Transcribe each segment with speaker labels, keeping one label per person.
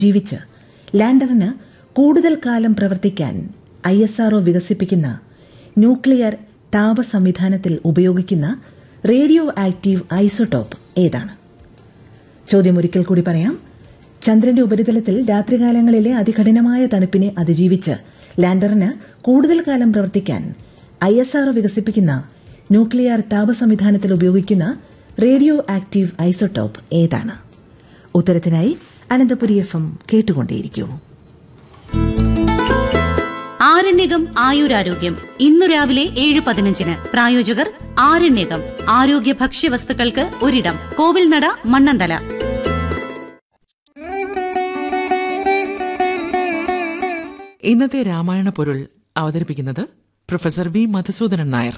Speaker 1: ജീവിച്ച് ലാൻഡറിന് കൂടുതൽ കാലം പ്രവർത്തിക്കാൻ ഐ എസ് ആർഒ വികസിപ്പിക്കുന്ന ന്യൂക്ലിയർ താപ സംവിധാനത്തിൽ ഉപയോഗിക്കുന്ന റേഡിയോ ആക്റ്റീവ് ഐസോട്ടോപ്പ് ഏതാണ് ചോദ്യം ഒരിക്കൽ കൂടി പറയാം ചന്ദ്രന്റെ ഉപരിതലത്തിൽ രാത്രികാലങ്ങളിലെ അതികഠിനമായ തണുപ്പിനെ അതിജീവിച്ച് ലാൻഡറിന് കൂടുതൽ കാലം പ്രവർത്തിക്കാൻ ഐ എസ് ആർഒ വികസിപ്പിക്കുന്ന ന്യൂക്ലിയർ താപ സംവിധാനത്തിൽ ഉപയോഗിക്കുന്ന റേഡിയോ ആക്റ്റീവ് ഐസോട്ടോപ്പ് ഏതാണ് ഉത്തരത്തിനായി അനന്തപുരി എഫ് എം കേട്ടുകൊണ്ടേയിരിക്കൂ
Speaker 2: ആരണ്യകം ആയുരാരോഗ്യം ഇന്നു രാവിലെ ഏഴ് പതിനഞ്ചിന് പ്രായോജകർ ആരണ്യകം ആരോഗ്യ ഭക്ഷ്യവസ്തുക്കൾക്ക് ഒരിടം കോവിൽനട മണ്ണന്തല
Speaker 3: ഇന്നത്തെ രാമായണ പൊരുൾ അവതരിപ്പിക്കുന്നത് പ്രൊഫസർ വി മധുസൂദനൻ നായർ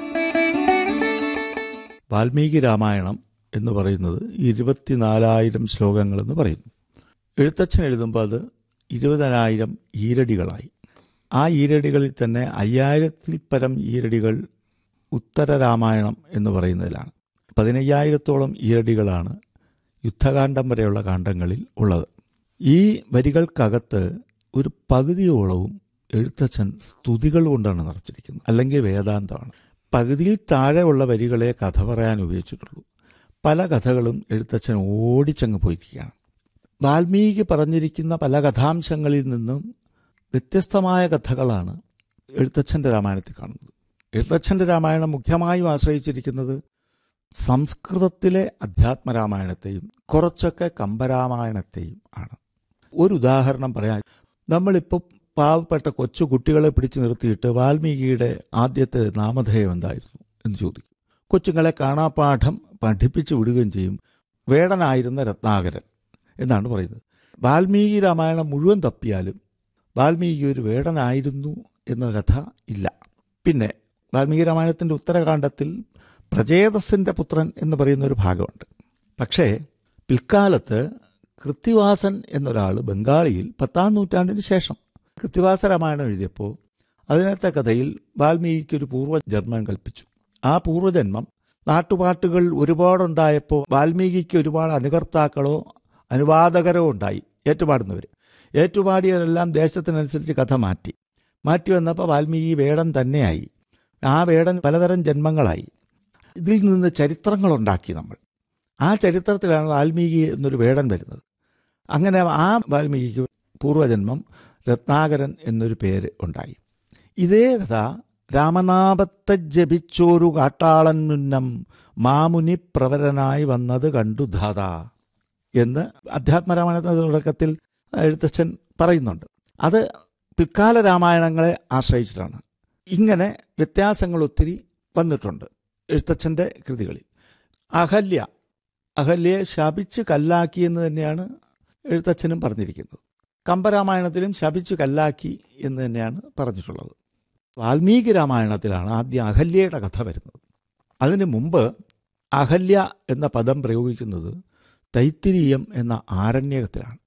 Speaker 4: വാൽമീകി രാമായണം എന്ന് പറയുന്നത് ഇരുപത്തിനാലായിരം ശ്ലോകങ്ങളെന്ന് പറയുന്നു എഴുത്തച്ഛൻ എഴുതുമ്പോൾ അത് ഇരുപതിനായിരം ഈരടികളായി ആ ഈരടികളിൽ തന്നെ അയ്യായിരത്തിൽ പരം ഈരടികൾ ഉത്തര രാമായണം എന്ന് പറയുന്നതിലാണ് പതിനയ്യായിരത്തോളം ഈരടികളാണ് യുദ്ധകാന്ഡം വരെയുള്ള കാണ്ഡങ്ങളിൽ ഉള്ളത് ഈ വരികൾക്കകത്ത് ഒരു പകുതിയോളവും എഴുത്തച്ഛൻ സ്തുതികൾ കൊണ്ടാണ് നിറച്ചിരിക്കുന്നത് അല്ലെങ്കിൽ വേദാന്തമാണ് പകുതിയിൽ താഴെയുള്ള വരികളെ കഥ പറയാൻ ഉപയോഗിച്ചിട്ടുള്ളൂ പല കഥകളും എഴുത്തച്ഛൻ ഓടിച്ചങ്ങ് പോയിരിക്കുകയാണ് വാൽമീകി പറഞ്ഞിരിക്കുന്ന പല കഥാംശങ്ങളിൽ നിന്നും വ്യത്യസ്തമായ കഥകളാണ് എഴുത്തച്ഛൻ്റെ രാമായണത്തിൽ കാണുന്നത് എഴുത്തച്ഛൻ്റെ രാമായണം മുഖ്യമായും ആശ്രയിച്ചിരിക്കുന്നത് സംസ്കൃതത്തിലെ അധ്യാത്മരാമായണത്തെയും കുറച്ചൊക്കെ കമ്പരാമായണത്തെയും ആണ് ഒരു ഉദാഹരണം പറയാൻ നമ്മളിപ്പോൾ പാവപ്പെട്ട കൊച്ചു കുട്ടികളെ പിടിച്ചു നിർത്തിയിട്ട് വാൽമീകിയുടെ ആദ്യത്തെ നാമധേയം എന്തായിരുന്നു എന്ന് ചോദിക്കും കൊച്ചുങ്ങളെ കാണാപ്പാഠം പഠിപ്പിച്ചു വിടുകയും ചെയ്യും വേടനായിരുന്ന രത്നാകരൻ എന്നാണ് പറയുന്നത് വാൽമീകി രാമായണം മുഴുവൻ തപ്പിയാലും വാൽമീകി ഒരു വേടനായിരുന്നു എന്ന കഥ ഇല്ല പിന്നെ വാൽമീകി രാമായണത്തിൻ്റെ ഉത്തരകാണ്ഡത്തിൽ പ്രചേതസിൻ്റെ പുത്രൻ എന്ന് പറയുന്ന ഒരു ഭാഗമുണ്ട് പക്ഷേ പിൽക്കാലത്ത് കൃത്തിവാസൻ എന്നൊരാൾ ബംഗാളിയിൽ പത്താം നൂറ്റാണ്ടിന് ശേഷം കൃത്തിവാസ രാമായണം എഴുതിയപ്പോൾ അതിനകത്തെ കഥയിൽ വാൽമീകിക്ക് ഒരു പൂർവ്വജന്മം കൽപ്പിച്ചു ആ പൂർവ്വജന്മം നാട്ടുപാട്ടുകൾ ഒരുപാടുണ്ടായപ്പോൾ വാൽമീകിക്ക് ഒരുപാട് അനുകർത്താക്കളോ അനുവാദകരോ ഉണ്ടായി ഏറ്റുപാടുന്നവർ ഏറ്റുപാടിയവരെല്ലാം ദേശത്തിനനുസരിച്ച് കഥ മാറ്റി മാറ്റി വന്നപ്പോൾ വാൽമീകി വേടൻ തന്നെയായി ആ വേടൻ പലതരം ജന്മങ്ങളായി ഇതിൽ നിന്ന് ചരിത്രങ്ങളുണ്ടാക്കി നമ്മൾ ആ ചരിത്രത്തിലാണ് വാൽമീകി എന്നൊരു വേടൻ വരുന്നത് അങ്ങനെ ആ വാൽമീകിക്ക് പൂർവ്വജന്മം രത്നാകരൻ എന്നൊരു പേര് ഉണ്ടായി ഇതേ കഥ രാമനാമത്തെ ജപിച്ചോരു കാട്ടാളൻ മുന്നം മാമുനി പ്രവരനായി വന്നത് കണ്ടു ധാത എന്ന് അധ്യാത്മരാമായണത്തിന്റെ തുടക്കത്തിൽ എഴുത്തച്ഛൻ പറയുന്നുണ്ട് അത് പിൽക്കാല രാമായണങ്ങളെ ആശ്രയിച്ചിട്ടാണ് ഇങ്ങനെ വ്യത്യാസങ്ങൾ ഒത്തിരി വന്നിട്ടുണ്ട് എഴുത്തച്ഛൻ്റെ കൃതികളിൽ അഹല്യ അഹല്യയെ ശപിച്ച് കല്ലാക്കി എന്ന് തന്നെയാണ് എഴുത്തച്ഛനും പറഞ്ഞിരിക്കുന്നത് കമ്പരാമായണത്തിലും ശപിച്ച് കല്ലാക്കി എന്ന് തന്നെയാണ് പറഞ്ഞിട്ടുള്ളത് വാൽമീകി രാമായണത്തിലാണ് ആദ്യം അഹല്യയുടെ കഥ വരുന്നത് അതിനു മുമ്പ് അഹല്യ എന്ന പദം പ്രയോഗിക്കുന്നത് തൈത്തിരീയം എന്ന ആരണ്യകത്തിലാണ്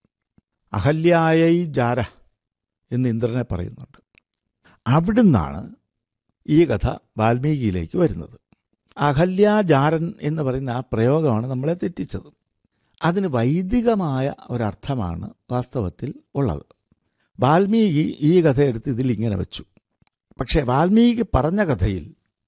Speaker 4: അഹല്യായൈ ജാര എന്ന് ഇന്ദ്രനെ പറയുന്നുണ്ട് അവിടുന്നാണ് ഈ കഥ വാൽമീകിയിലേക്ക് വരുന്നത് അഹല്യാജാരൻ എന്ന് പറയുന്ന ആ പ്രയോഗമാണ് നമ്മളെ തെറ്റിച്ചത് അതിന് വൈദികമായ ഒരർത്ഥമാണ് വാസ്തവത്തിൽ ഉള്ളത് വാൽമീകി ഈ കഥ എടുത്ത് ഇതിൽ ഇങ്ങനെ വെച്ചു പക്ഷേ വാൽമീകി പറഞ്ഞ കഥയിൽ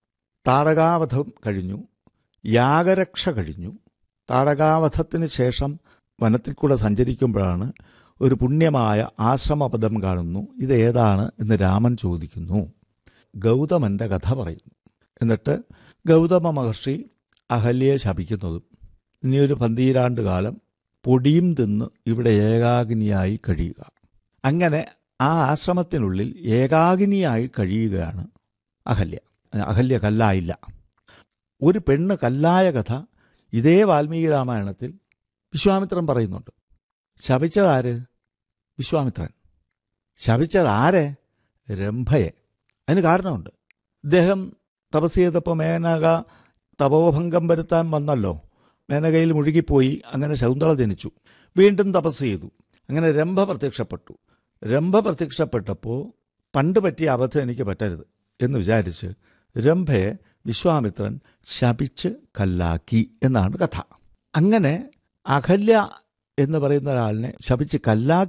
Speaker 4: താടകാവധം കഴിഞ്ഞു യാഗരക്ഷ കഴിഞ്ഞു താടകാവധത്തിന് ശേഷം വനത്തിൽ കൂടെ സഞ്ചരിക്കുമ്പോഴാണ് ഒരു പുണ്യമായ ആശ്രമപദം കാണുന്നു ഇത് ഏതാണ് എന്ന് രാമൻ ചോദിക്കുന്നു ഗൗതമന്റെ കഥ പറയുന്നു എന്നിട്ട് ഗൗതമ മഹർഷി അഹല്യയെ ശപിക്കുന്നതും ഇനിയൊരു പന്തീരാണ്ട് കാലം പൊടിയും തിന്ന് ഇവിടെ ഏകാഗ്നിയായി കഴിയുക അങ്ങനെ ആ ആശ്രമത്തിനുള്ളിൽ ഏകാഗ്നിയായി കഴിയുകയാണ് അഹല്യ അഹല്യ കല്ലായില്ല ഒരു പെണ്ണ് കല്ലായ കഥ ഇതേ വാൽമീകി രാമായണത്തിൽ വിശ്വാമിത്രൻ പറയുന്നുണ്ട് ശപിച്ചതാര് വിശ്വാമിത്രൻ ശപിച്ചത് ആരെ രംഭയെ അതിന് കാരണമുണ്ട് ഇദ്ദേഹം തപസ് ചെയ്തപ്പോൾ മേനക തപോഭംഗം വരുത്താൻ വന്നല്ലോ മേനകയിൽ മുഴുകിപ്പോയി അങ്ങനെ ശകുന്തള ജനിച്ചു വീണ്ടും തപസ് ചെയ്തു അങ്ങനെ രംഭ പ്രത്യക്ഷപ്പെട്ടു രംഭ പ്രത്യക്ഷപ്പെട്ടപ്പോൾ പണ്ട് പറ്റിയ അബദ്ധം എനിക്ക് പറ്റരുത് എന്ന് വിചാരിച്ച് രംഭയെ വിശ്വാമിത്രൻ ശപിച്ച് കല്ലാക്കി എന്നാണ് കഥ അങ്ങനെ അഹല്യ എന്ന് പറയുന്ന ഒരാളിനെ ശപിച്ച് കല്ലാ